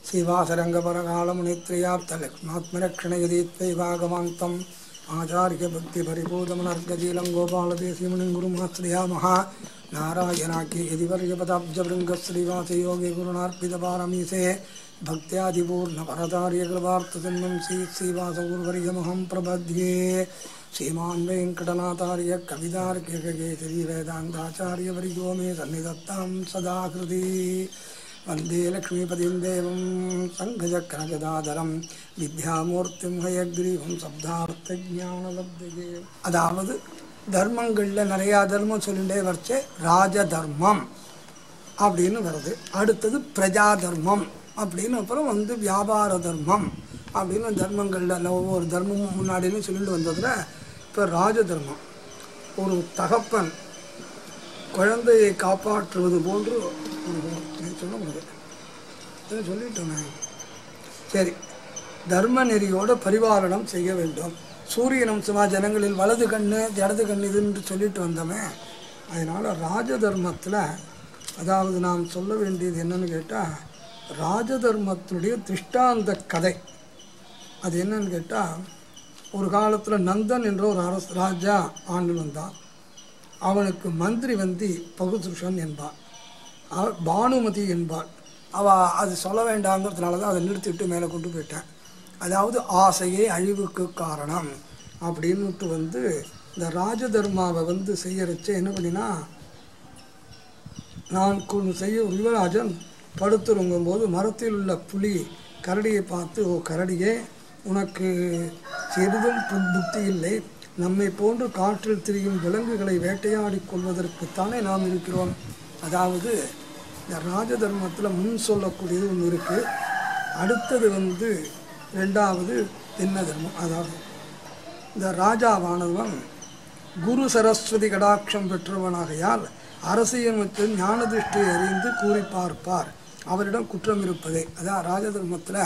श्रीवासरङ्गपरकालमुनित्रयाप्तलक्ष्मात्मरक्षणयदीत्वैवागमान्तम् आचार्यभक्तिपरिपूतमनर्गशीलं गोपालदेशीमुनिं गुरुमाश्रयामः नारायणाख्ये यदिवर्यपदाब्जभृङ्गश्रीवासयोगे गुरुणार्पितपारमीसे भक्त्यादिपूर्णपरतार्यकृपार्थजन्मं श्री श्रीवासगुरुवर्यमहं प्रपद्ये श्रीमान् वेङ्कटनाथार्य कवितार्क्यकेसरी वेदान्ताचार्यवर्यो मे सन्निधत्तां सदा हृदि वन्दे लक्ष्मीपतिं देवं சங்கஜக்கரகதாதரம் வித்யாமூர்த்திம் ஹயக்ரீவம் சப்தார்த்தஜானலப்தகே அதாவது தர்மங்களில் நிறையா தர்மம் சொல்லிட்டே வரைச்சு ராஜ தர்மம் அப்படின்னு வருது அடுத்தது பிரஜா தர்மம் அப்படின்னு அப்புறம் வந்து வியாபார தர்மம் அப்படின்னு தர்மங்களில் ஒவ்வொரு தர்மமும் முன்னாடின்னு சொல்லிட்டு வந்ததில் இப்போ ராஜ தர்மம் ஒரு தகப்பன் குழந்தையை காப்பாற்றுவது போன்று ஒரு குணம். இது சொல்ல முடியாது இதை சொல்லிட்டோமே சரி தர்ம நெறியோட பரிபாலனம் செய்ய வேண்டும் சூரியனம் சும்மா ஜனங்களில் வலது கண்ணு இடது கண்ணு இதுன்னு சொல்லிட்டு வந்தோமே அதனால் ராஜ தர்மத்தில் அதாவது நாம் சொல்ல வேண்டியது என்னன்னு கேட்டால் ராஜ தர்மத்தினுடைய திருஷ்டாந்த கதை அது என்னன்னு கேட்டால் ஒரு காலத்தில் நந்தன் என்ற ஒரு அரசு ராஜா ஆண்டு வந்தான் அவனுக்கு மந்திரி வந்து பகுதுருஷன் என்பார் அவ பானுமதி என்பாள் அவ அது சொல்ல வேண்டாங்கிறதுனால தான் அதை நிறுத்திட்டு மேலே கொண்டு போயிட்டேன் அதாவது ஆசையே அழிவுக்கு காரணம் அப்படின்னுட்டு வந்து இந்த ராஜதர்மாவை வந்து செய்யறச்ச என்ன பண்ணினா நான் கு- செய்ய யுவராஜன் படுத்துறங்கும் போது மரத்தில் உள்ள புலி கரடியை பார்த்து ஓ கரடியே உனக்கு சிறிதும் பு- புத்தி இல்லை நம்மை போன்று காற்றில் திரியும் விலங்குகளை வேட்டையாடிக் கொள்வதற்குத்தானே நாம் இருக்கிறோம் அதாவது இந்த ராஜ தர்மத்தில் முன் சொல்லக்கூடியது ஒன்று இருக்குது அடுத்தது வந்து ரெண்டாவது என்ன தர்மம் அதாவது இந்த ராஜாவானவன் குரு சரஸ்வதி கடாட்சம் பெற்றவனாகையால் அரசியல் ஞான திருஷ்டி அறிந்து கூறி பார்ப்பார் அவரிடம் குற்றம் இருப்பதே அதான் ராஜதர்மத்தில்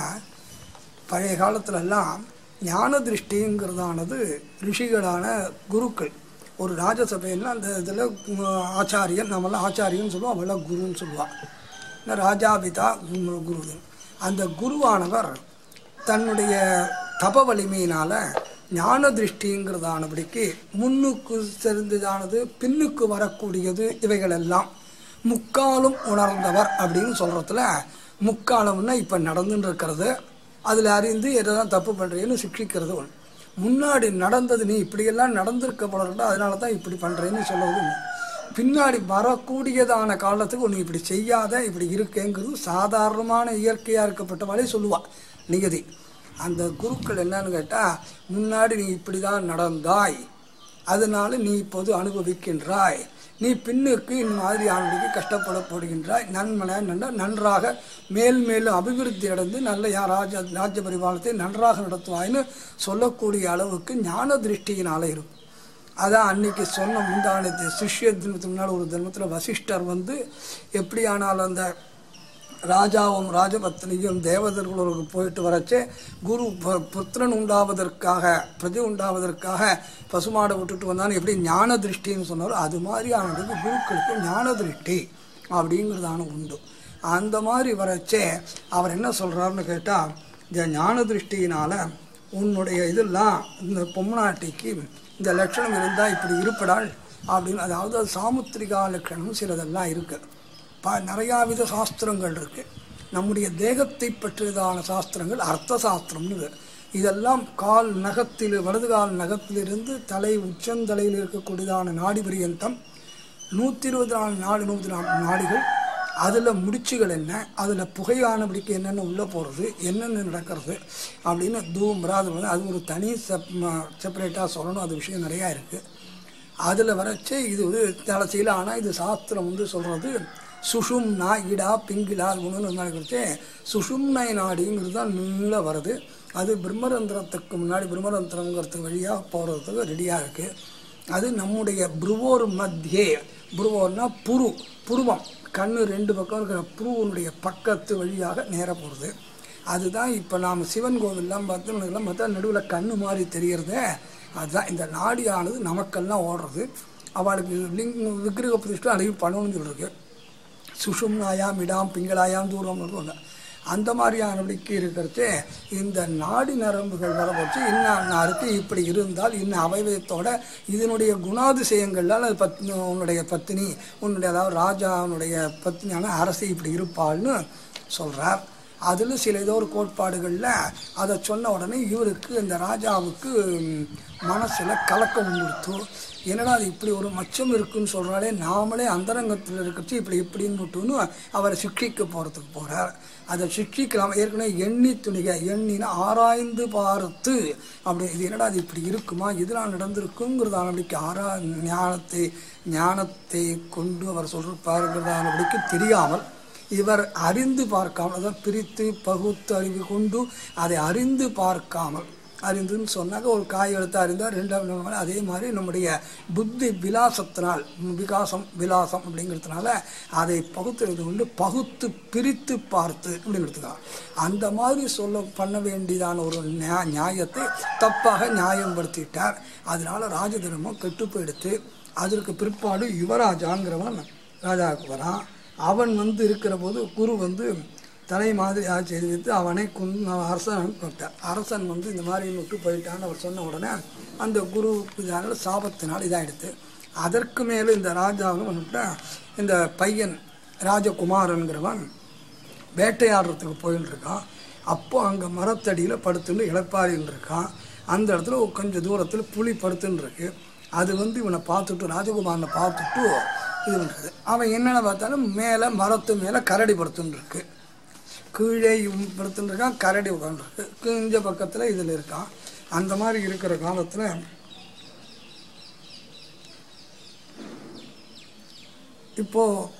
பழைய காலத்துலலாம் ஞான திருஷ்டிங்கிறதானது ரிஷிகளான குருக்கள் ஒரு ராஜசபையில் அந்த இதில் ஆச்சாரியன் நம்மளாம் ஆச்சாரியன்னு சொல்லுவோம் அவெல்லாம் குருன்னு சொல்லுவாள் இந்த ராஜாபிதா குரு குரு அந்த குருவானவர் தன்னுடைய தப வலிமையினால் ஞான திருஷ்டிங்கிறதானபடிக்கு முன்னுக்கு தெரிந்ததானது பின்னுக்கு வரக்கூடியது இவைகளெல்லாம் முக்காலும் உணர்ந்தவர் அப்படின்னு சொல்கிறதுல முக்காலம்னா இப்போ நடந்துன்னு இருக்கிறது அதில் அறிந்து எதெல்லாம் தப்பு பண்ணுறேன்னு சிக்ஷிக்கிறது ஒன்று முன்னாடி நடந்தது நீ இப்படியெல்லாம் நடந்திருக்க போலடா அதனால தான் இப்படி பண்ணுறேன்னு சொல்லுவது ஒண்ணு. பின்னாடி வரக்கூடியதான காலத்துக்கு நீ இப்படி செய்யாத இப்படி இருக்கேங்கிறது சாதாரணமான இயற்கையாக இருக்கப்பட்டவாளே சொல்லுவாள் நிகதி அந்த குருக்கள் என்னன்னு கேட்டால் முன்னாடி நீ இப்படி தான் நடந்தாய் அதனால நீ இப்போது அனுபவிக்கின்றாய் நீ பின்னுக்கு இந்த மாதிரி ஆண்டுக்கு கஷ்டப்பட போடுகின்றாய் நன்மன நன்ற நன்றாக மேல் மேலும் அபிவிருத்தி அடைந்து நல்ல யா ராஜ ராஜ்ய பரிபாலத்தை நன்றாக நடத்துவாய்ன்னு சொல்லக்கூடிய அளவுக்கு ஞான திருஷ்டியினால இருக்கும் அதான் அன்னைக்கு சொன்ன முந்தானத்து சிஷ்ய தினத்துக்கு முன்னால் ஒரு தினத்தில் வசிஷ்டர் வந்து எப்படி ஆனாலும் அந்த ராஜாவும் ராஜபத்னியும் தேவதர்களுக்கு போயிட்டு வரச்சே குரு பு- புத்திரன் உண்டாவதற்காக பிரஜை உண்டாவதற்காக பசுமாடை விட்டுட்டு வந்தான்னு எப்படி ஞான திருஷ்டின்னு சொன்னாரோ அது மாதிரி அவனுக்கு குருக்களுக்கு ஞான திருஷ்டி அப்படிங்கிறதான உண்டு அந்த மாதிரி வரச்சே அவர் என்ன சொல்கிறாருன்னு கேட்டால் இந்த ஞான திருஷ்டியினால் உன்னுடைய இதெல்லாம் இந்த பொம்மநாட்டிக்கு இந்த லட்சணம் இருந்தால் இப்படி இருப்படாள் அப்படின்னு அதாவது அது சாமுத்திரிகா லட்சணம் சிலதெல்லாம் இருக்குது ப நிறையா வித சாஸ்திரங்கள் இருக்குது நம்முடைய தேகத்தை பற்றியதான சாஸ்திரங்கள் அர்த்த சாஸ்திரம்னு பேர். இதெல்லாம் கால் நகத்தில் வலது கால் நகத்திலிருந்து தலை உச்சந்தலையில் இருக்கக்கூடியதான நாடி பரியந்தம் நூற்றி இருபத்தி நாலு நாடு நூற்றி நாலு நாடிகள் அதில் முடிச்சுகள் என்ன அதில் புகையானபடிக்கு என்னென்ன உள்ளே போகிறது என்னென்ன நடக்கிறது அப்படின்னு தூம்ரா அது வந்து அது ஒரு தனி செப் செப்பரேட்டாக சொல்லணும் அது விஷயம் நிறையா இருக்குது அதில் வரைச்சே இது வந்து தலைச்சியில் ஆனால் இது சாஸ்திரம் வந்து சொல்கிறது சுஷும்னா இடா பிங்கிலா குணம்னு நினைக்கிறச்சே சுஷும்னை நாடிங்கிறது தான் நீள வருது அது பிரம்மரந்திரத்துக்கு முன்னாடி பிரம்மரந்திரங்கிறதுக்கு வழியாக போகிறதுக்கு ரெடியாக இருக்குது அது நம்முடைய புருவோர் மத்தியே புருவோர்னா புரு புருவம் கண்ணு ரெண்டு பக்கம் இருக்கிற புருவனுடைய பக்கத்து வழியாக நேர போகிறது அதுதான் இப்போ நாம் சிவன் கோவில்லாம் பார்த்தோம்னா பார்த்தா நடுவில் கண்ணு மாதிரி தெரியறதே அதுதான் இந்த நாடியானது நமக்கெல்லாம் ஓடுறது அவளுக்கு லிங் விக்கிரக பிரதிஷ்டம் அதையும் பண்ணணும்னு சொல்லிருக்கு சுஷும்னாயாம் இடாம் பிங்களாயாம் தூரம் ஒன்று அந்த மாதிரியானபடிக்கு இருக்கிறது இந்த நாடி நரம்புகள் வர வச்சு இன்னாருக்கு இப்படி இருந்தால் இன்ன அவயவத்தோட இதனுடைய குணாதிசயங்களால் அது பத் உன்னுடைய பத்தினி உன்னுடைய அதாவது ராஜாவுடைய பத்னியான அரசி இப்படி இருப்பாள்னு சொல்கிறார் அதில் சில ஏதோ ஒரு கோட்பாடுகளில் அதை சொன்ன உடனே இவருக்கு இந்த ராஜாவுக்கு மனசில் கலக்கம் வந்துடுத்து என்னடா அது இப்படி ஒரு மச்சம் இருக்குன்னு சொல்கிறாலே நாமளே அந்தரங்கத்தில் இருக்கிறச்சு இப்படி இப்படின்னு மட்டும்னு அவரை சிக்ஷிக்க போகிறதுக்கு போகிறார் அதை சிக்ஷிக்கலாம் ஏற்கனவே எண்ணி துணிக எண்ணினா ஆராய்ந்து பார்த்து அப்படி இது என்னடா அது இப்படி இருக்குமா இதெல்லாம் நடந்திருக்குங்கிறதானபடிக்கு ஆரா ஞானத்தை ஞானத்தை கொண்டு அவர் சொல்லிருப்பாருங்கிறதானபடிக்கு தெரியாமல் இவர் அறிந்து பார்க்காமல் அதாவது பிரித்து பகுத்து அறிவு கொண்டு அதை அறிந்து பார்க்காமல் அறிந்துன்னு சொன்னாக்க ஒரு காய் எடுத்து அறிந்தால் ரெண்டாவது அதே மாதிரி நம்முடைய புத்தி விலாசத்தினால் விகாசம் விலாசம் அப்படிங்கிறதுனால அதை பகுத்துறது கொண்டு பகுத்து பிரித்து பார்த்து அப்படிங்கிறதுக்காக அந்த மாதிரி சொல்ல பண்ண வேண்டியதான ஒரு நியா- நியாயத்தை தப்பாக நியாயப்படுத்திட்டார் அதனால ராஜதர்மம் கெட்டு போயிடுத்து அதற்கு பிற்பாடு யுவராஜாங்கிறவன் ராஜாவுக்கு வரான் அவன் வந்து இருக்கிற போது குரு வந்து தலை மாதிரி செய்து வைத்து அவனை கொண்டு அரசன் கொண்டார் அரசன் வந்து இந்த மாதிரி விட்டு போயிட்டான்னு அவர் சொன்ன உடனே அந்த குருவுக்கு இதான சாபத்தினால் இதாகிடுது அதற்கு மேலே இந்த ராஜாவும் வந்துட்டு இந்த பையன் ராஜகுமாரன்கிறவன் வேட்டையாடுறதுக்கு போயின்னு இருக்கான் அப்போ அங்கே மரத்தடியில் படுத்துன்னு இளப்பாரின்னு இருக்கான் அந்த இடத்துல ஒரு கொஞ்சம் தூரத்தில் புலி படுத்துன்னு இருக்கு அது வந்து இவனை பார்த்துட்டு ராஜகுமாரனை பார்த்துட்டு இது பண்ணுறது அவன் என்னென்ன பார்த்தாலும் மேலே மரத்து மேலே கரடி படுத்துன்னு இருக்கு கீழே இவன் படுத்துன்னு இருக்கான் கரடி உட்காந்துருக்கு கிஞ்ச பக்கத்தில் இதில் இருக்கான் அந்த மாதிரி இருக்கிற காலத்தில் இப்போது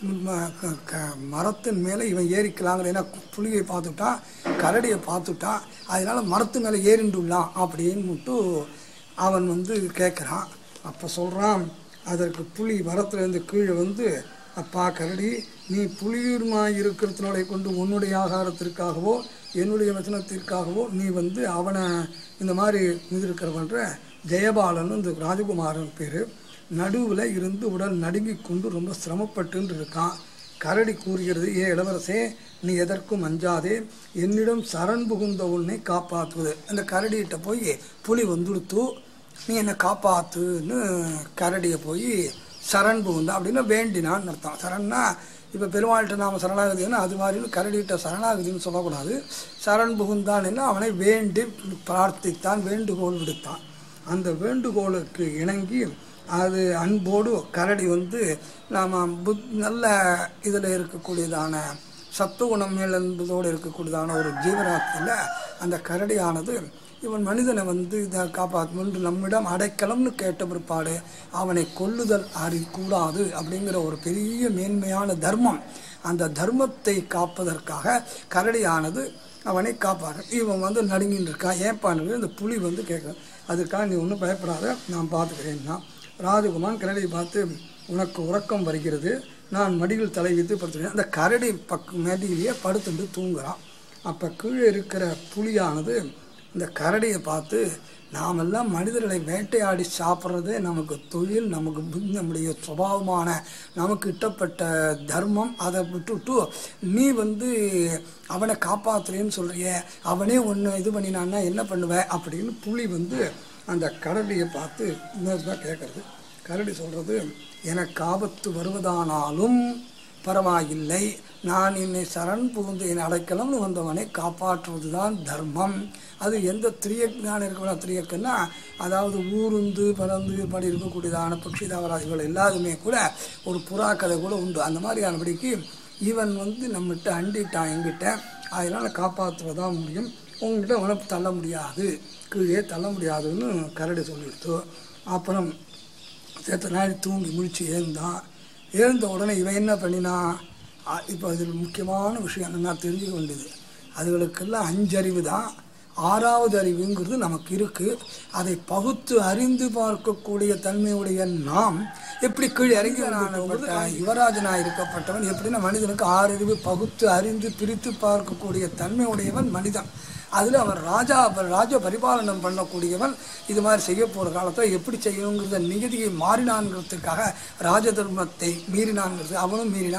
மரத்தின் மேலே இவன் ஏறிக்கலாங்கிற ஏன்னா புலியை பார்த்துட்டான் கரடியை பார்த்துட்டான் அதனால மரத்து மேலே ஏறிண்டுலாம் அப்படின்னு மட்டும் அவன் வந்து கேட்குறான் அப்போ சொல்கிறான் அதற்கு புலி மரத்துலேருந்து கீழே வந்து அப்பா கரடி நீ புலியூர்மாய் இருக்கிறதுனாலே கொண்டு உன்னுடைய ஆகாரத்திற்காகவோ என்னுடைய வசனத்திற்காகவோ நீ வந்து அவனை இந்த மாதிரி இது இருக்கிறவன்ற ஜெயபாலன் இந்த ராஜகுமாரன் பேர் நடுவில் இருந்து உடல் நடுங்கிக் கொண்டு ரொம்ப சிரமப்பட்டுன்னு இருக்கான் கரடி கூறுகிறது ஏ இளவரசே நீ எதற்கும் அஞ்சாதே என்னிடம் சரண் புகுந்த உன்னை காப்பாற்றுவது அந்த கரடிகிட்ட போய் புலி வந்துடுத்து நீ என்னை காப்பாத்துன்னு கரடியை போய் சரண் புகுந்தா அப்படின்னா வேண்டினான்னு அர்த்தம் சரண்னா இப்போ பெருமாள்கிட்ட நாம் சரணாகதின்னு அது மாதிரி கரடிகிட்ட சரணாகதின்னு சொல்லக்கூடாது சரண் புகுந்தான்னு அவனை வேண்டி பிரார்த்தித்தான் வேண்டுகோள் விடுத்தான் அந்த வேண்டுகோளுக்கு இணங்கி அது அன்போடு கரடி வந்து நாம் புத் நல்ல இதில் இருக்கக்கூடியதான சத்துவகுணம் மேல் என்பதோடு இருக்கக்கூடியதான ஒரு ஜீவராத்தில் அந்த கரடியானது இவன் மனிதனை வந்து இதை காப்பாற்றணும் நம்மிடம் அடைக்கலம்னு கேட்ட பிற்பாடு அவனை கொல்லுதல் அறி கூடாது அப்படிங்கிற ஒரு பெரிய மேன்மையான தர்மம் அந்த தர்மத்தை காப்பதற்காக கரடியானது அவனை காப்பாற்றும் இவன் வந்து நடுங்கின்னு இருக்கான் ஏப்பான்னு இந்த புலி வந்து கேட்குறான் அதுக்காக நீ ஒன்றும் பயப்படாத நான் பார்த்துக்கிறேன்னா ராஜகுமார் கரடியை பார்த்து உனக்கு உறக்கம் வருகிறது நான் மடியில் தலை வைத்து படுத்துக்கிறேன் அந்த கரடி பக்க மடியிலேயே படுத்துட்டு தூங்குறான் அப்போ கீழே இருக்கிற புலியானது இந்த கரடியை பார்த்து நாமெல்லாம் மனிதர்களை வேட்டையாடி சாப்பிட்றதே நமக்கு தொழில் நமக்கு புத்தி, நம்முடைய சுபாவமான நமக்கு இட்டப்பட்ட தர்மம் அதை விட்டுட்டு நீ வந்து அவனை காப்பாத்துறேன்னு சொல்றியே அவனே ஒன்று இது பண்ணினான்னா என்ன பண்ணுவ அப்படின்னு புலி வந்து அந்த கரடியை பார்த்து இன்னொருதான் கேட்குறது கரடி சொல்கிறது எனக்கு ஆபத்து வருவதானாலும் பரவாயில்லை நான் என்னை சரண் புகுந்து என் அடைக்கலம்னு வந்தவனை காப்பாற்றுவது தான் தர்மம் அது எந்த திரியக்கான இருக்கிற திரியக்குன்னா அதாவது ஊருந்து பறந்து படி இருக்கக்கூடியதான பட்சி தாவராதிகள் எல்லாருமே கூட ஒரு புறா கதை கூட உண்டு அந்த மாதிரியானபடிக்கு இவன் வந்து நம்மகிட்ட அண்டிட்டான் எங்கிட்ட அதனால் காப்பாற்றுவதான் முடியும் உங்ககிட்ட அவனை தள்ள முடியாது கீழே தள்ள முடியாதுன்னு கரடி சொல்லிடுத்து அப்புறம் சேர்த்த நாள் தூங்கி முழிச்சு எழுந்தான் எழுந்த உடனே இவன் என்ன பண்ணினான் அ- இப்போ இதில் முக்கியமான விஷயம் என்னன்னா தெரிஞ்சுக்க வேண்டியது அதுகளுக்கெல்லாம் அஞ்சறிவு தான் ஆறாவது அறிவுங்கிறது நமக்கு இருக்குது அதை பகுத்து அறிந்து பார்க்கக்கூடிய தன்மையுடைய நாம் எப்படி கீழே இறங்கி வரானப்பட்ட யுவராஜனாக இருக்கப்பட்டவன் எப்படின்னா மனிதனுக்கு ஆறு அறிவு பகுத்து அறிந்து பிரித்து பார்க்கக்கூடிய தன்மையுடையவன் மனிதன் அதில் அவன் ராஜா ராஜ பரிபாலனம் பண்ணக்கூடியவன் இது மாதிரி செய்ய போகிற காலத்தில் எப்படி செய்யணுங்கிறத நிகதியை மாறினான்ங்கிறதுக்காக ராஜ தர்மத்தை மீறினான்ங்கிறது அவனும் மீறினான்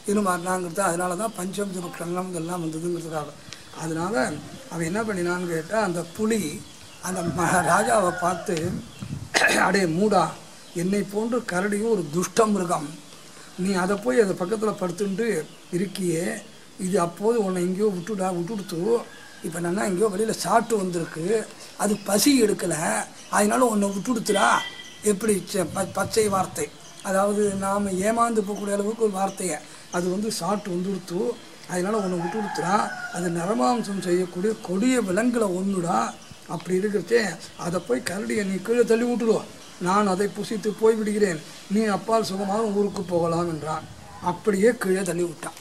இது மாறினாங்கிறது அதனால தான் பஞ்சம் திருக்ஷணம் இதெல்லாம் வந்ததுங்கிறதுக்காக அதனால அவன் என்ன பண்ணினான்னு கேட்டால் அந்த புலி அந்த ம- ராஜாவை பார்த்து அடே மூடா என்னை போன்று கரடியும் ஒரு துஷ்ட மிருகம் நீ அதை போய் அதை பக்கத்தில் படுத்துட்டு இருக்கியே இது அப்போது உன்னை எங்கேயோ விட்டுடா விட்டுடுத்து இப்போ என்னன்னா எங்கேயோ வெளியில் சாப்பிட்டு வந்திருக்கு அது பசி எடுக்கலை அதனால உன்னை விட்டுடுத்துடா எப்படி ச- ப- பச்சை வார்த்தை அதாவது நாம் ஏமாந்து போகக்கூடிய அளவுக்கு ஒரு வார்த்தையை அது வந்து சாப்பிட்டு வந்துடுத்து அதனால உன்னை விட்டுடுத்துடா அது நரமாம்சம் செய்யக்கூடிய கொடிய விலங்குல ஒன்றுடா அப்படி இருக்கிறச்சே அதை போய் கரடியை நீ கீழே தள்ளி விட்டுடுவோம் நான் அதை புசித்து போய் விடுகிறேன் நீ அப்பால் சுகமாக ஊருக்கு போகலாம் என்றான் அப்படியே கீழே தள்ளி விட்டான்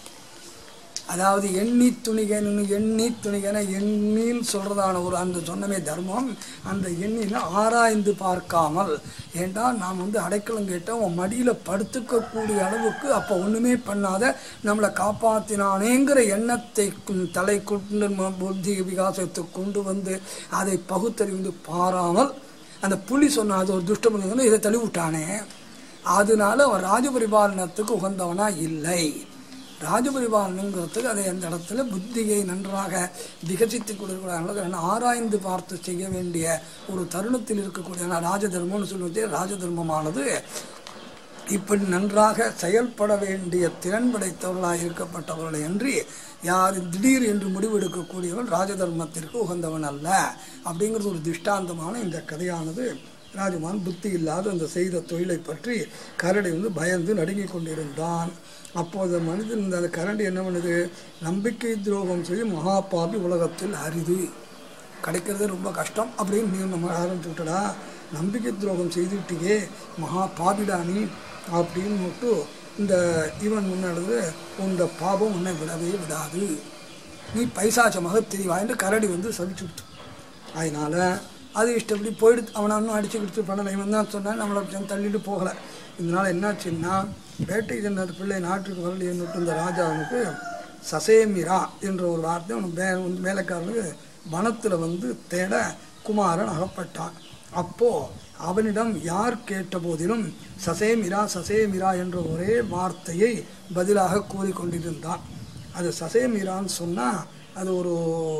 அதாவது எண்ணி துணிகன்னு எண்ணி துணிகன எண்ணின்னு சொல்கிறதான ஒரு அந்த சொன்னமே தர்மம் அந்த எண்ணின ஆராய்ந்து பார்க்காமல் ஏண்டா நாம் வந்து அடைக்கலம் கேட்டால் உன் மடியில் படுத்துக்கக்கூடிய அளவுக்கு அப்போ ஒன்றுமே பண்ணாத நம்மளை காப்பாற்றினானேங்கிற எண்ணத்தை கு- தலை கொண்டு ம- புத்தி விகாசத்தை கொண்டு வந்து அதை பகுத்தறிந்து பாராமல் அந்த புலி சொன்ன அது ஒரு துஷ்டமும் இதை தள்ளி விட்டானே அதனால அவன் ராஜபரிபாலனத்துக்கு உகந்தவனா இல்லை ராஜபரிபாலனங்கிறதுக்கு அதை அந்த இடத்துல புத்தியை நன்றாக விகசித்து கொடுக்கிறாங்க ஆராய்ந்து பார்த்து செய்ய வேண்டிய ஒரு தருணத்தில் இருக்கக்கூடிய ராஜதர்மம்னு சொல்லுவது ராஜதர்மமானது இப்படி நன்றாக செயல்பட வேண்டிய திறன் படைத்தவர்களாக இருக்கப்பட்டவர்களை அன்றி யார் திடீர் என்று முடிவெடுக்கக்கூடியவன் ராஜதர்மத்திற்கு உகந்தவன் அல்ல அப்படிங்கிறது ஒரு திஷ்டாந்தமான இந்த கதையானது ராஜமான் புத்தி இல்லாத அந்த செய்த தொழிலை பற்றி கரடி வந்து பயந்து நடுங்கிக் கொண்டிருந்தான் அப்போது மனிதன் இந்த அந்த கரடி என்ன பண்ணுது நம்பிக்கை துரோகம் செய்யும் மகாபாபி உலகத்தில் அரிது கிடைக்கிறது ரொம்ப கஷ்டம் அப்படின்னு நீ நம்ம ஆரம்பிச்சு விட்டடா நம்பிக்கை துரோகம் செய்துவிட்டியே மகா பாபிடா நீ அப்படின்னு மட்டும் இந்த இவன் முன்னாடி உந்த பாபம் உன்னை விடவே விடாது நீ பைசாச்சமாக தெரியவா என்று கரடி வந்து சபிச்சு விட்டு அதனால அது இஷ்டப்படி போயிடுது அவனை இன்னும் அடிச்சு கிடிச்சு பண்ணலை இவன் தான் சொன்னான் நம்மளை கொஞ்சம் தள்ளிட்டு போகலை இதனால என்னாச்சுன்னா வேட்டை சென்ற பிள்ளை நாட்டுக்கு வரலையேன்னுட்டு இந்த ராஜாவுக்கு சசேமிரா என்ற ஒரு வார்த்தை அவனுக்கு மே மேலக்காரனுக்கு வனத்தில் வந்து தேட குமாரன் அகப்பட்டான் அப்போ அவனிடம் யார் கேட்ட போதிலும் சசேமிரா சசேமிரா என்ற ஒரே வார்த்தையை பதிலாக கூறிக்கொண்டிருந்தான் அது சசேமிரான்னு சொன்னால் அது ஒரு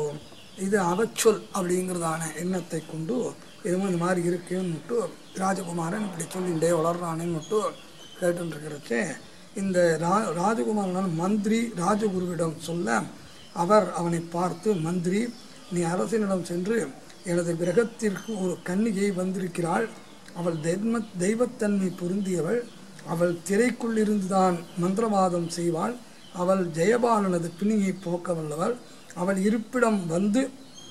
இது அவச்சொல் அப்படிங்கிறதான எண்ணத்தை கொண்டு எதுவும் இந்த மாதிரி இருக்குன்னுட்டு ராஜகுமாரன் இப்படி சொல்லிண்டே வளர்றானேன்னுட்டு கேட்டுருக்கிறச்சே இந்த ரா ராஜகுமாரனான மந்திரி ராஜகுருவிடம் சொல்ல அவர் அவனை பார்த்து மந்திரி நீ அரசனிடம் சென்று எனது கிரகத்திற்கு ஒரு கன்னிகை வந்திருக்கிறாள் அவள் தெய்வ தெய்வத்தன்மை பொருந்தியவள் அவள் திரைக்குள்ளிருந்துதான் மந்திரவாதம் செய்வாள் அவள் ஜெயபாலனது பிணியை போக்க வல்லவள் அவள் இருப்பிடம் வந்து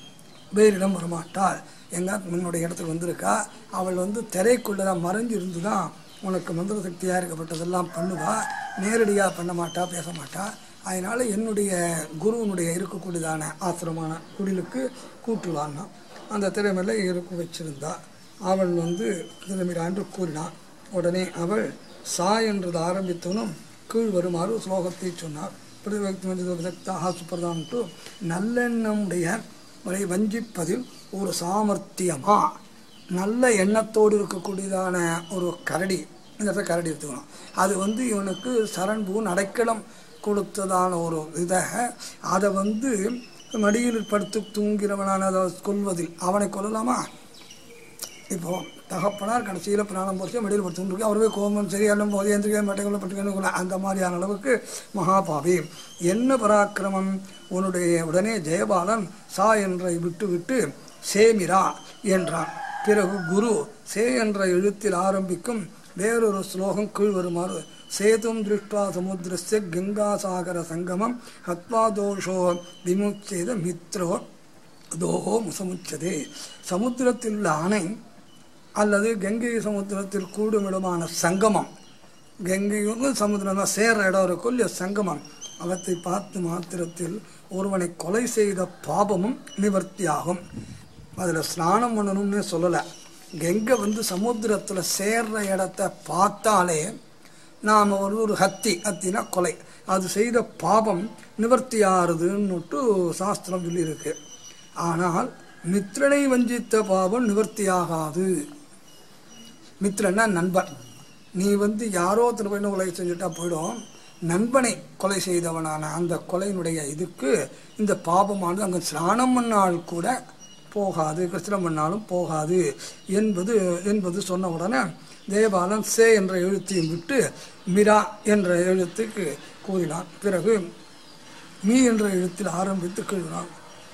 வேறிடம் வரமாட்டாள் எங்க உன்னுடைய இடத்துக்கு வந்திருக்கா அவள் வந்து திரைக்குள்ளே தான் மறைஞ்சு இருந்து தான் உனக்கு மந்திர சக்தியாக இருக்கப்பட்டதெல்லாம் பண்ணுவா நேரடியாக பண்ண மாட்டா பேச மாட்டா அதனால் என்னுடைய குருவனுடைய இருக்கக்கூடியதான ஆசிரமான குடிலுக்கு கூட்டுவான்னா அந்த திறமையில இருக்க வச்சிருந்தா அவள் வந்து திறமையாண்டு கூறினாள் உடனே அவள் சா என்றது ஆரம்பித்தவனும் கீழ் வருமாறு ஸ்லோகத்தை சொன்னார் பிரதிபக்தாக சுப்பிரதான்ட்டு நல்லெண்ணமுடைய வரை வஞ்சிப்பதில் ஒரு சாமர்த்தியமா நல்ல எண்ணத்தோடு இருக்கக்கூடியதான ஒரு கரடி இந்த இடத்துல கரடி எடுத்துக்கணும் அது வந்து இவனுக்கு சரண்பூன் அடைக்கலம் கொடுத்ததான ஒரு இதை அதை வந்து மடியில் படுத்து தூங்கிறவனான அதை கொல்வதில் அவனை கொல்லலாமா இப்போ தகப்பனார் கடைசியில் பிராணம் போச்சு மடியில் படுத்துருக்கு அவரவே கோபம் சரியாலும் போது எந்திரிக்க மாட்டேங்கள பட்டுக்கணும் அந்த மாதிரியான அளவுக்கு மகாபாவி என்ன பராக்கிரமம் உன்னுடைய உடனே ஜெயபாலன் சா என்றை விட்டு விட்டு சேமிரா என்றான் பிறகு குரு சே என்ற எழுத்தில் ஆரம்பிக்கும் வேறொரு ஸ்லோகம் கீழ் வருமாறு சேதும் திருஷ்டா சமுத்திரஸ்ய கங்காசாகர சங்கமம் ஹத்வா தோஷோ விமுச்சேத மித்ரோ தோஹோ முசமுச்சதே சமுத்திரத்தில் உள்ள அணை அல்லது கங்கை சமுத்திரத்தில் கூடுமிடமான சங்கமம் கங்கையும் சமுத்திரம் தான் சேர்ற இடம் இருக்கும் இல்லையா சங்கமம் அவற்றை பார்த்து மாத்திரத்தில் ஒருவனை கொலை செய்த பாபமும் நிவர்த்தியாகும் அதில் ஸ்நானம் பண்ணணும்னு சொல்லலை கங்கை வந்து சமுத்திரத்தில் சேர்ற இடத்த பார்த்தாலே நாம் ஒரு ஒரு ஹத்தி ஹத்தினா கொலை அது செய்த பாபம் நிவர்த்தியாகுதுன்னுட்டு சாஸ்திரம் சொல்லியிருக்கு ஆனால் மித்திரனை வஞ்சித்த பாவம் நிவர்த்தியாகாது மித்திரன்னா நண்பன் நீ வந்து யாரோ ஒருத்தர் போய் உலக செஞ்சுட்டா போயிடும் நண்பனை கொலை செய்தவனான அந்த கொலையினுடைய இதுக்கு இந்த பாபமானது அங்கே ஸ்நானம் பண்ணால் கூட போகாது கிருஷ்ணம் பண்ணாலும் போகாது என்பது என்பது சொன்ன உடனே தேவாலன் சே என்ற எழுத்தையும் விட்டு மிரா என்ற எழுத்துக்கு கூறினான் பிறகு மீ என்ற எழுத்தில் ஆரம்பித்து கழுவினான்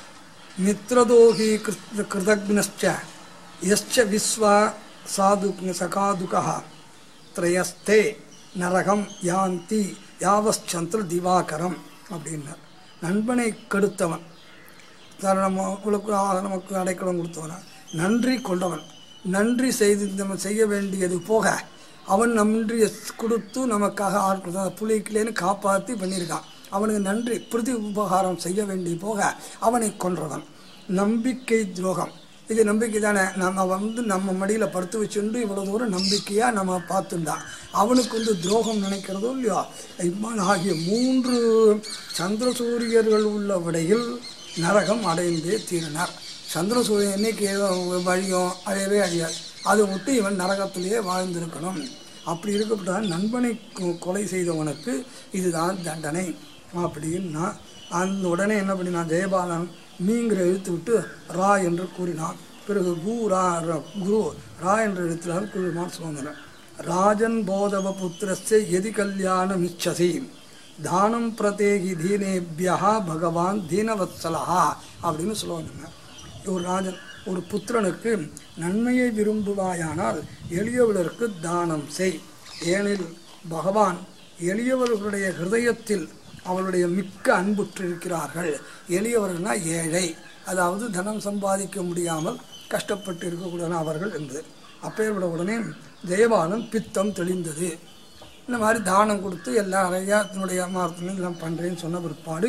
மித்ரதோகி கிருத் கிருதக்னश्च யश्च விஸ்வா சாது சகாதுகா த்ரயஸ்தே நரகம் யாந்தி யாவச்சந்திர திவாகரம் அப்படின்னார் நண்பனை கெடுத்தவன் சார் நம்ம உங்களுக்கு ஆ- நமக்கு அடைக்கலம் கொடுத்தவன நன்றி கொண்டவன் நன்றி செய்து நம்ம செய்ய வேண்டியது போக அவன் நன்றியை கொடுத்து நமக்காக ஆட்கள் புலிக்கிலேன்னு காப்பாற்றி பண்ணியிருக்கான் அவனுக்கு நன்றி பிரதி உபகாரம் செய்ய வேண்டி போக அவனை கொன்றவன் நம்பிக்கை துரோகம் இது நம்பிக்கை தானே நம்ம வந்து நம்ம மடியில் படுத்து வச்சுண்டு இவ்வளோ தூரம் நம்பிக்கையாக நம்ம பார்த்துட்டான் அவனுக்கு வந்து துரோகம் நினைக்கிறதோ இல்லையோ இம்மான் ஆகிய மூன்று சந்திர சூரியர்கள் உள்ள விடையில் நரகம் அடைந்தே தீரினார் சந்திர சூரியன் என்னைக்கு ஏதோ வழியும் அழியவே அழியாது அதை விட்டு இவன் நரகத்திலேயே வாழ்ந்திருக்கணும் அப்படி இருக்கப்பட்ட நண்பனை கொ- கொலை செய்தவனுக்கு இதுதான் தண்டனை அப்படின்னா அந்த உடனே என்ன பண்ணினான் ஜெயபாலன் மீங்கிற எழுத்து விட்டு ரா என்று கூறினான் பிறகு கு ரா ர- குரு ரா என்ற எழுத்தினால் கூறினான் சுதந்திரன் ராஜன் போதவ புத்திரஸ்ய எதி கல்யாணம் இச்சசி தானம் பிரதேகி தீனேபியா பகவான் தீனவத்சலஹா அப்படின்னு சொல்லுவாங்க ஒரு ராஜன் ஒரு புத்திரனுக்கு நன்மையை விரும்புவாயானால் எளியவர்களுக்கு தானம் செய் ஏனில் பகவான் எளியவர்களுடைய ஹிருதயத்தில் அவருடைய மிக்க அன்புற்றிருக்கிறார்கள் எளியவர்கள்னா ஏழை அதாவது தனம் சம்பாதிக்க முடியாமல் கஷ்டப்பட்டு இருக்கக்கூடிய அவர்கள் என்பது அப்பேற்பட உடனே ஜெயபாலன் பித்தம் தெளிந்தது இந்த மாதிரி தானம் கொடுத்து எல்லா நிறையா தன்னுடைய மார்த்தனையும் எல்லாம் பண்ணுறேன்னு சொன்ன பிற்பாடு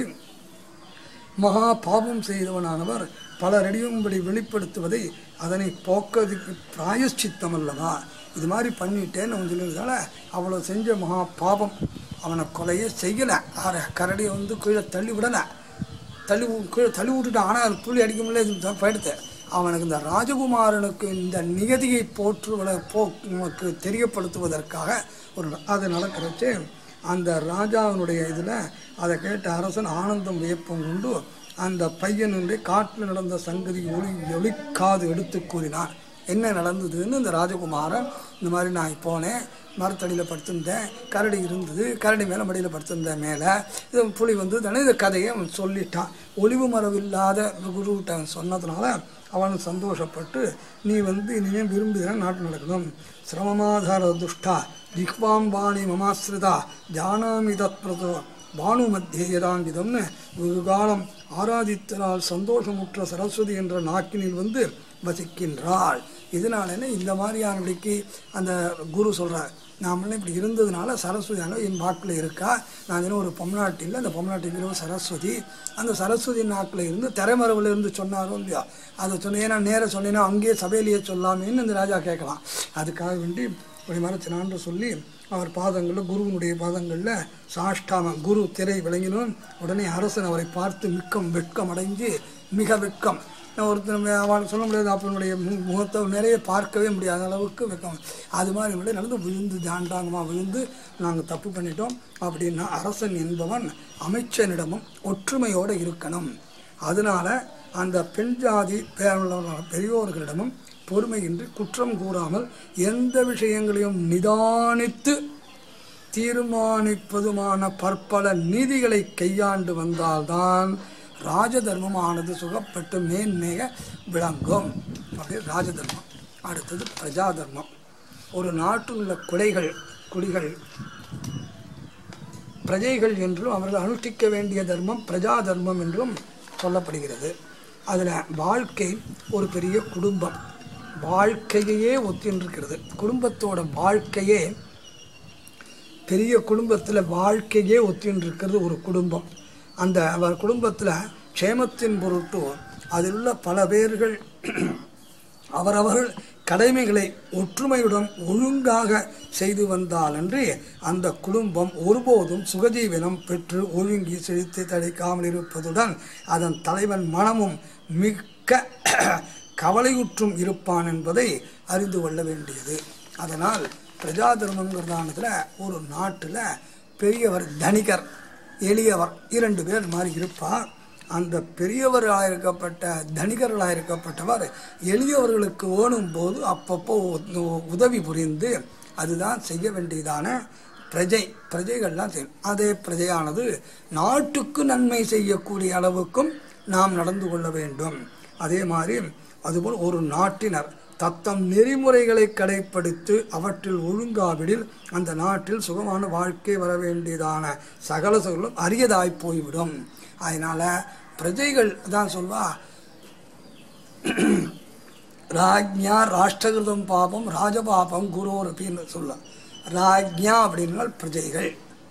மகா பாவம் செய்தவனானவர் பலரடியும்படி வெளிப்படுத்துவதை அதனை போக்குவதற்கு பிராயஷ்சித்தம் அல்லவா இது மாதிரி பண்ணிட்டேன்னு அவன் சொல்லியிருந்தால அவ்வளோ செஞ்ச மகா பாவம் அவனை கொலையே செய்யலை ஆற கரடியை வந்து கீழே தள்ளி விடலை தள்ளி வி- கீழே தள்ளி விட்டுட்டான் ஆனால் அது புள்ளி அடிக்க முடியல இது தான் போயிடுத்து அவனுக்கு இந்த ராஜகுமாரனுக்கு இந்த நியதியை போற்றுவத போ நமக்கு தெரியப்படுத்துவதற்காக ஒரு அது நடக்கிறச்சு அந்த ராஜாவினுடைய இதில் அதை கேட்ட அரசன் ஆனந்தம் வியப்பம் கொண்டு அந்த பையனுடைய காட்டில் நடந்த சங்கதி ஒளி ஒளிக்காது எடுத்து கூறினான் என்ன நடந்ததுன்னு இந்த ராஜகுமாரன் இந்த மாதிரி நான் போனேன் மரத்தடியில் படுத்திருந்தேன் கரடி இருந்தது கரடி மேலே மடியில் படுத்திருந்தேன் மேலே இது புலி வந்து தானே இந்த கதையை அவன் சொல்லிட்டான் ஒளிவு மரபு இல்லாத குருகிட்ட அவன் சொன்னதுனால அவன் சந்தோஷப்பட்டு நீ வந்து இனிமேல் விரும்புகிற நாட்டு நடக்கணும் சிரமமாதார துஷ்டா ஜிஹ்வாம் வாணி மமாஸ்ரிதா ஜானாமி தத்பிரதோ பானு மத்தியதாங்கிதம்னு ஒரு காலம் ஆராதித்தனால் சந்தோஷமுற்ற சரஸ்வதி என்ற நாக்கினில் வந்து வசிக்கின்றாள் இதனால என்ன இந்த மாதிரியானபடிக்கு அந்த குரு சொல்கிறார் நாமெல்லாம் இப்படி இருந்ததுனால சரஸ்வதியான என் வாக்கில் இருக்கா நான் தினம் ஒரு பொம்நாட்டில் அந்த பொம்நாட்டில் சரஸ்வதி அந்த சரஸ்வதி நாக்கில் இருந்து திரைமரவில் இருந்து சொன்னாரோ இல்லையா அதை சொன்ன ஏன்னா நேராக சொன்னேன்னா அங்கேயே சபையிலேயே சொல்லாமேன்னு இந்த ராஜா கேட்கலாம் அதுக்காக வேண்டி இப்படி மறைச்சினான்னு சொல்லி அவர் பாதங்களில் குருவினுடைய பாதங்களில் சாஷ்டாம குரு திரை விளங்கினோம் உடனே அரசன் அவரை பார்த்து மிக்கம் வெட்கம் அடைஞ்சு மிக வெட்கம் நான் ஒருத்தர் அவள் சொல்ல முடியாது அப்பனுடைய மு- முகத்தை நிறைய பார்க்கவே முடியாத அளவுக்கு வெட்கம் அது மாதிரி விட நடந்து விழுந்து தாண்டாங்கமாக விழுந்து நாங்கள் தப்பு பண்ணிட்டோம் அப்படின்னா அரசன் என்பவன் அமைச்சனிடமும் ஒற்றுமையோடு இருக்கணும் அதனால அந்த பெண் ஜாதி பேரளவான பெரியோர்களிடமும் பொறுமையின்றி குற்றம் கூறாமல் எந்த விஷயங்களையும் நிதானித்து தீர்மானிப்பதுமான பற்பல நீதிகளை கையாண்டு வந்தால்தான் ராஜதர்மமானது சுகப்பட்டு மேன்மேக விளங்கும் அப்படி ராஜதர்மம் அடுத்தது பிரஜா தர்மம் ஒரு நாட்டில் உள்ள குடைகள் குடிகள் பிரஜைகள் என்றும் அவர்கள் அனுஷ்டிக்க வேண்டிய தர்மம் பிரஜா தர்மம் என்றும் சொல்லப்படுகிறது அதில் வாழ்க்கை ஒரு பெரிய குடும்பம் வாழ்க்கையே ஒத்தின்றிருக்கிறது குடும்பத்தோட வாழ்க்கையே பெரிய குடும்பத்தில் வாழ்க்கையே ஒத்தின்றிருக்கிறது ஒரு குடும்பம் அந்த அவர் குடும்பத்தில் க்ஷேமத்தின் பொருட்டு அதில் உள்ள பல பேர்கள் அவரவர்கள் கடமைகளை ஒற்றுமையுடன் ஒழுங்காக செய்து வந்தாலன்றி அந்த குடும்பம் ஒருபோதும் சுகஜீவனம் பெற்று ஒழுங்கி செழித்து தடைக்காமல் இருப்பதுடன் அதன் தலைவன் மனமும் மிக்க கவலையுற்றும் இருப்பான் என்பதை அறிந்து கொள்ள வேண்டியது அதனால் பிரஜா தர்மங்கிறதானதுல ஒரு நாட்டில் பெரியவர் தனிகர் எளியவர் இரண்டு பேர் மாதிரி இருப்பார் அந்த பெரியவர்களாக இருக்கப்பட்ட தனிகர்களாக இருக்கப்பட்டவர் எளியவர்களுக்கு ஓணும் போது அப்பப்போ உ- உதவி புரிந்து அதுதான் செய்ய வேண்டியதான பிரஜை பிரஜைகள்லாம் செய்யும் அதே பிரஜையானது நாட்டுக்கு நன்மை செய்யக்கூடிய அளவுக்கும் நாம் நடந்து கொள்ள வேண்டும் அதே மாதிரி அதுபோல் ஒரு நாட்டினர் தத்தம் நெறிமுறைகளை கடைப்படுத்தி அவற்றில் ஒழுங்காவிடில் அந்த நாட்டில் சுகமான வாழ்க்கை வர வேண்டியதான சகல சகலும் அரியதாய் போய்விடும் அதனால பிரஜைகள் தான் சொல்வா ராஜ்ஞா ராஷ்டிரகிருதம் பாபம் ராஜபாபம் குரோர் அப்படின்னு சொல்ல ராஜ்ஞா அப்படின்னால் பிரஜைகள்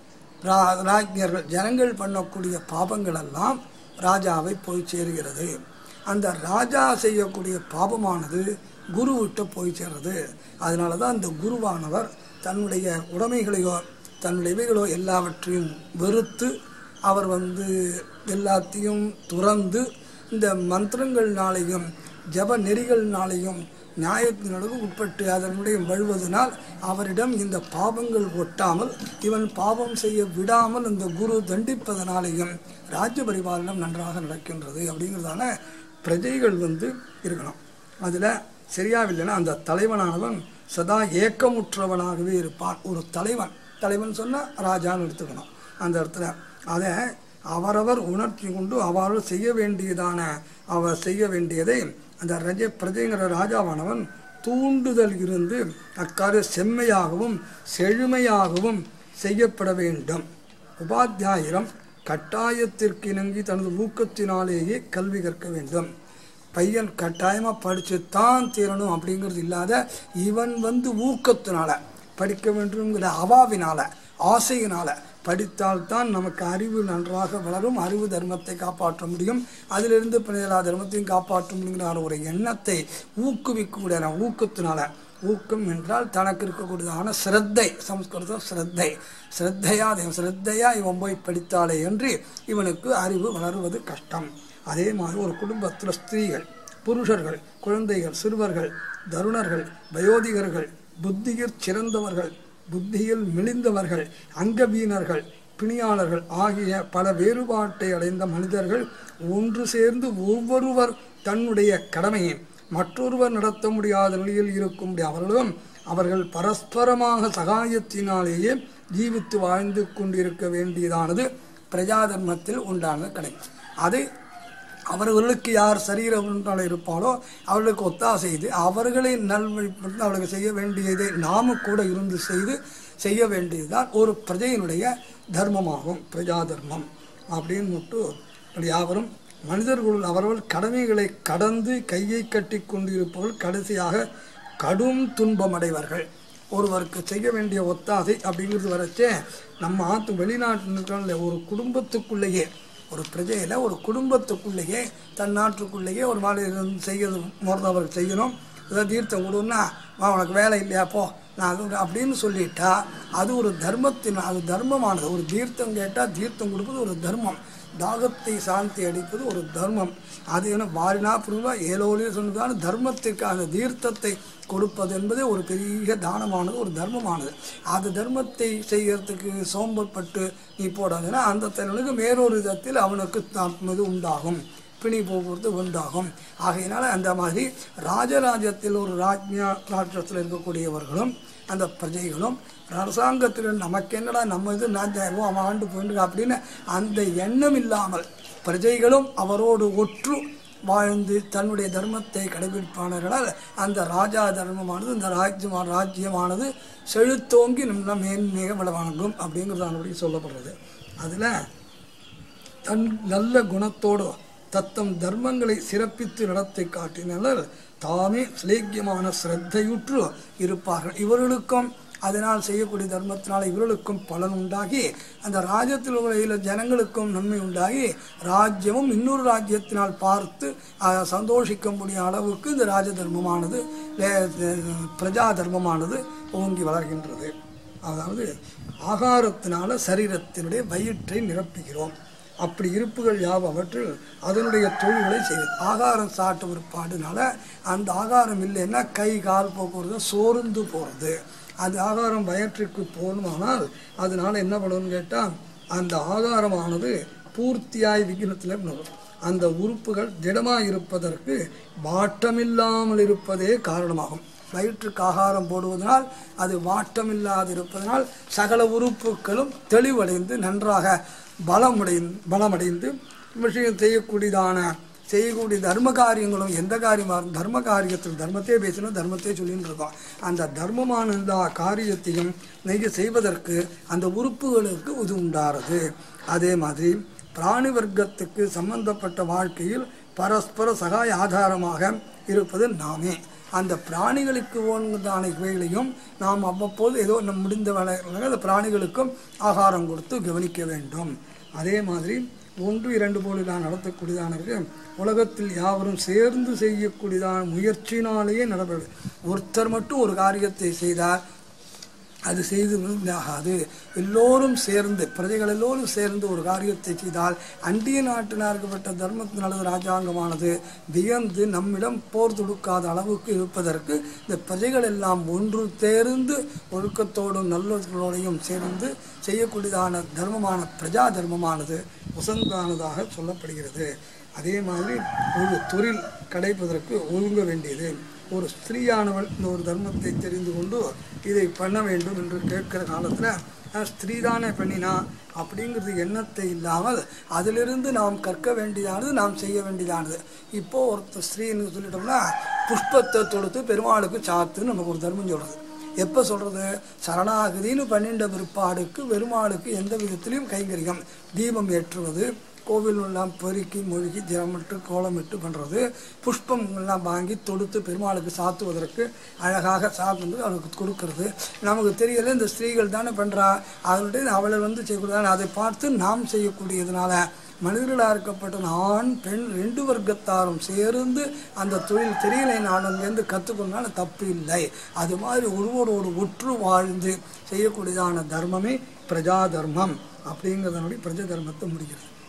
ரா ராஜ்ஞர்கள் ஜனங்கள் பண்ணக்கூடிய பாபங்கள் எல்லாம் ராஜாவை போய் சேருகிறது அந்த ராஜா செய்யக்கூடிய பாபமானது குருவிட்ட போய் சேர்றது அதனால தான் அந்த குருவானவர் தன்னுடைய உடைமைகளையோ தன்னுடைய இவைகளோ எல்லாவற்றையும் வெறுத்து அவர் வந்து எல்லாத்தையும் துறந்து இந்த மந்திரங்கள்னாலையும் ஜப நெறிகள்னாலையும் நியாயத்தினருக்கு உட்பட்டு அதனுடைய வழுவதனால் அவரிடம் இந்த பாவங்கள் ஒட்டாமல் இவன் பாவம் செய்ய விடாமல் இந்த குரு தண்டிப்பதனாலேயும் ராஜ்ய பரிபாலனம் நன்றாக நடக்கின்றது அப்படிங்கிறதான பிரஜைகள் வந்து இருக்கணும் அதில் சரியாவில்லைன்னா அந்த தலைவனானவன் சதா ஏக்கமுற்றவனாகவே இருப்பான் ஒரு தலைவன் தலைவன் சொன்னால் ராஜான்னு எடுத்துக்கணும் அந்த இடத்துல அதை அவரவர் உணர்ச்சி கொண்டு அவர்கள் செய்ய வேண்டியதான அவர் செய்ய வேண்டியதை அந்த ரஜ பிரஜைங்கிற ராஜாவானவன் தூண்டுதல் இருந்து அக்காரிய செம்மையாகவும் செழுமையாகவும் செய்யப்பட வேண்டும் உபாத்தியாயிரம் கட்டாயத்திற்கு இணங்கி தனது ஊக்கத்தினாலேயே கல்வி கற்க வேண்டும் பையன் கட்டாயமாக படித்து தான் தீரணும் அப்படிங்கிறது இல்லாத இவன் வந்து ஊக்கத்தினால படிக்க வேண்டும்ங்கிற அவாவினால ஆசையினால படித்தால்தான் நமக்கு அறிவு நன்றாக வளரும் அறிவு தர்மத்தை காப்பாற்ற முடியும் அதிலிருந்து பிணையலா தர்மத்தையும் காப்பாற்ற முடியுங்கிற ஒரு எண்ணத்தை ஊக்குவிக்கக்கூடிய ஊக்கத்தினால ஊக்கம் என்றால் தனக்கு இருக்கக்கூடியதான சிரத்தை சம்ஸ்கிருதம் சிரத்தை சிரத்தையா அதை சிரத்தையா இவன் போய் படித்தாலே என்று இவனுக்கு அறிவு வளருவது கஷ்டம் அதே மாதிரி ஒரு குடும்பத்தில் ஸ்திரீகள் புருஷர்கள் குழந்தைகள் சிறுவர்கள் தருணர்கள் வயோதிகர்கள் புத்தியில் சிறந்தவர்கள் புத்தியில் மெலிந்தவர்கள் அங்கவீனர்கள் பிணியாளர்கள் ஆகிய பல வேறுபாட்டை அடைந்த மனிதர்கள் ஒன்று சேர்ந்து ஒவ்வொருவர் தன்னுடைய கடமையை மற்றொருவர் நடத்த முடியாத நிலையில் இருக்கும் அவர்களும் அவர்கள் பரஸ்பரமாக சகாயத்தினாலேயே ஜீவித்து வாழ்ந்து கொண்டிருக்க வேண்டியதானது பிரஜா தர்மத்தில் உண்டான கடமை அது அவர்களுக்கு யார் சரீரம் இருப்பாலோ அவர்களுக்கு ஒத்தாசை செய்து அவர்களை நல்வழிப்படுத்தி அவர்களுக்கு செய்ய வேண்டியதை நாம கூட இருந்து செய்து செய்ய வேண்டியதுதான் ஒரு பிரஜையினுடைய தர்மமாகும் பிரஜா தர்மம் அப்படின்னு மட்டும் இப்படி யாவரும் மனிதர்களுள் அவர்கள் கடமைகளை கடந்து கையை கட்டி கொண்டிருப்பவர்கள் கடைசியாக கடும் துன்பமடைவார்கள் ஒருவருக்கு செய்ய வேண்டிய ஒத்தாசை அப்படிங்கிறது வரச்சே நம்ம ஆத்து வெளிநாட்டு ஒரு குடும்பத்துக்குள்ளேயே ஒரு பிரஜையில் ஒரு குடும்பத்துக்குள்ளேயே தன் நாட்டுக்குள்ளேயே ஒரு மாதிரி செய்யறது முறந்தவர் செய்யணும் ஏதாவது தீர்த்தம் கொடுன்னா வா உனக்கு வேலை இல்லையா போ நான் அது அப்படின்னு சொல்லிட்டா அது ஒரு தர்மத்தின் அது தர்மமானது ஒரு தீர்த்தம் கேட்டால் தீர்த்தம் கொடுப்பது ஒரு தர்மம் தாகத்தை சாந்தி அடிப்பது ஒரு தர்மம் அது என்ன வாரினா புரிவா ஏலோலிய சொன்னதான தர்மத்திற்கு அந்த தீர்த்தத்தை கொடுப்பது என்பதே ஒரு பெரிய தானமானது ஒரு தர்மமானது அந்த தர்மத்தை செய்யறதுக்கு சோம்பற்பட்டு நீ போடாதுன்னா அந்த தன்னுக்கு வேறொரு விதத்தில் அவனுக்கு இது உண்டாகும் பிணி போக்குவரத்து உண்டாகும் ஆகையினால அந்த மாதிரி ராஜராஜ்யத்தில் ஒரு ராஜ்யா ராஜ்யத்தில் இருக்கக்கூடியவர்களும் அந்த பிரஜைகளும் அரசாங்கத்தில் நமக்கு என்னடா நம்ம இது நாஞ்சாயிரம் அவன் ஆண்டு போயிட்டு அப்படின்னு அந்த எண்ணம் இல்லாமல் பிரஜைகளும் அவரோடு ஒற்று வாழ்ந்து தன்னுடைய தர்மத்தை கடைபிடிப்பானர்களால் அந்த ராஜா தர்மமானது இந்த ராஜ்யமா ராஜ்யமானது செழுத்தோங்கி நம்ம மேன்மிக வளவணங்கும் அப்படிங்கிறது அதனுடைய சொல்லப்படுறது அதில் தன் நல்ல குணத்தோடு தத்தம் தர்மங்களை சிறப்பித்து நடத்தை காட்டினால் தாமே சிலேக்கியமான சிரத்தையுற்று இருப்பார்கள் இவர்களுக்கும் அதனால் செய்யக்கூடிய தர்மத்தினால் இவர்களுக்கும் பலன் உண்டாகி அந்த ராஜ்யத்தில் உள்ள ஜனங்களுக்கும் நன்மை உண்டாகி ராஜ்யமும் இன்னொரு ராஜ்யத்தினால் பார்த்து அஹ், சந்தோஷிக்க முடிய அளவுக்கு இந்த ராஜ தர்மமானது லே- பிரஜா தர்மமானது ஓங்கி வளர்கின்றது அதாவது ஆகாரத்தினால சரீரத்தினுடைய வயிற்றை நிரப்புகிறோம் அப்படி இருப்புகள் யாவவற்றில் அதனுடைய தொழில்களை செய்யுது ஆகாரம் சாப்பிட்ட பிற்பாடுனால அந்த ஆகாரம் இல்லைன்னா கை கால் போக்குறது சோர்ந்து போகிறது அது ஆகாரம் வயிற்றுக்கு போகணுமானால் அதனால என்ன பண்ணுன்னு கேட்டால் அந்த ஆகாரமானது பூர்த்தியாய் விகினத்தில் வரும் அந்த உறுப்புகள் திடமாக இருப்பதற்கு வாட்டமில்லாமல் இருப்பதே காரணமாகும் வயிற்றுக்கு ஆகாரம் போடுவதனால் அது வாட்டமில்லாது இருப்பதனால் சகல உறுப்புகளும் தெளிவடைந்து நன்றாக பலமடைந்து பலமடைந்து விஷயம் செய்யக்கூடியதான செய்யக்கூடிய தர்ம காரியங்களும் எந்த காரியமாக தர்ம காரியத்தில் தர்மத்தையே பேசணும் தர்மத்தையே சொல்லின்னு இருக்கோம் அந்த தர்மமான இந்த காரியத்தையும் நீங்கள் செய்வதற்கு அந்த உறுப்புகளுக்கு இது உண்டாகிறது அதே மாதிரி பிராணி வர்க்கத்துக்கு சம்பந்தப்பட்ட வாழ்க்கையில் பரஸ்பர சகாய ஆதாரமாக இருப்பது நாமே அந்த பிராணிகளுக்கு ஓன்தான இவைகளையும் நாம் அவ்வப்போது ஏதோ நம் முடிந்த வேலை அந்த பிராணிகளுக்கும் ஆகாரம் கொடுத்து கவனிக்க வேண்டும் அதே மாதிரி ஒன்று இரண்டு போலிதான் நடத்தக்கூடியதானது உலகத்தில் யாவரும் சேர்ந்து செய்யக்கூடியதான முயற்சினாலேயே நடப்பது ஒருத்தர் மட்டும் ஒரு காரியத்தை செய்தால் அது செய்து ஆகாது எல்லோரும் சேர்ந்து பிரஜைகள் எல்லோரும் சேர்ந்து ஒரு காரியத்தை செய்தால் அண்டிய நாட்டினார்க்கப்பட்ட தர்மத்தினது ராஜாங்கமானது வியந்து நம்மிடம் போர் தொடுக்காத அளவுக்கு இருப்பதற்கு இந்த பிரஜைகள் எல்லாம் ஒன்று சேர்ந்து ஒழுக்கத்தோடும் நல்லோடையும் சேர்ந்து செய்யக்கூடியதான தர்மமான பிரஜா தர்மமானது உசந்தானதாக சொல்லப்படுகிறது அதே மாதிரி ஒரு தொழில் கிடைப்பதற்கு ஒழுங்க வேண்டியது ஒரு ஸ்திரீயானவள் இந்த ஒரு தர்மத்தை தெரிந்து கொண்டு இதை பண்ண வேண்டும் என்று கேட்கிற காலத்தில் ஸ்திரீ தானே பண்ணினா அப்படிங்கிறது எண்ணத்தை இல்லாமல் அதிலிருந்து நாம் கற்க வேண்டியதானது நாம் செய்ய வேண்டியதானது இப்போ ஒருத்தர் ஸ்திரீன்னு சொல்லிட்டோம்னா புஷ்பத்தை தொடுத்து பெருமாளுக்கு சாத்துன்னு நமக்கு ஒரு தர்மம் சொல்கிறது எப்போ சொல்கிறது சரணாகதின்னு பன்னிண்ட பிற்பாடுக்கு பெருமாளுக்கு எந்த விதத்திலையும் கைங்கரியம் தீபம் ஏற்றுவது கோவில் எல்லாம் பெருக்கி மொழுகி தினமிட்டு கோலமிட்டு பண்ணுறது புஷ்பம் எல்லாம் வாங்கி தொடுத்து பெருமாளுக்கு சாத்துவதற்கு அழகாக சாப்பிட்டு அவளுக்கு கொடுக்கறது நமக்கு தெரியல இந்த ஸ்திரீகள் தானே பண்ணுறா அதனுடைய அவளை வந்து செய்யக்கூடியதான அதை பார்த்து நாம் செய்யக்கூடியதுனால மனிதர்களாக இருக்கப்பட்ட ஆண் பெண் ரெண்டு வர்க்கத்தாரும் சேர்ந்து அந்த தொழில் தெரியலை நான் அங்கேருந்து கற்றுக்கொண்டால தப்பு இல்லை அது மாதிரி ஒருவரோடு ஒற்று வாழ்ந்து செய்யக்கூடியதான தர்மமே பிரஜா தர்மம் அப்படிங்கிறதனுடைய பிரஜா தர்மத்தை முடிக்கிறது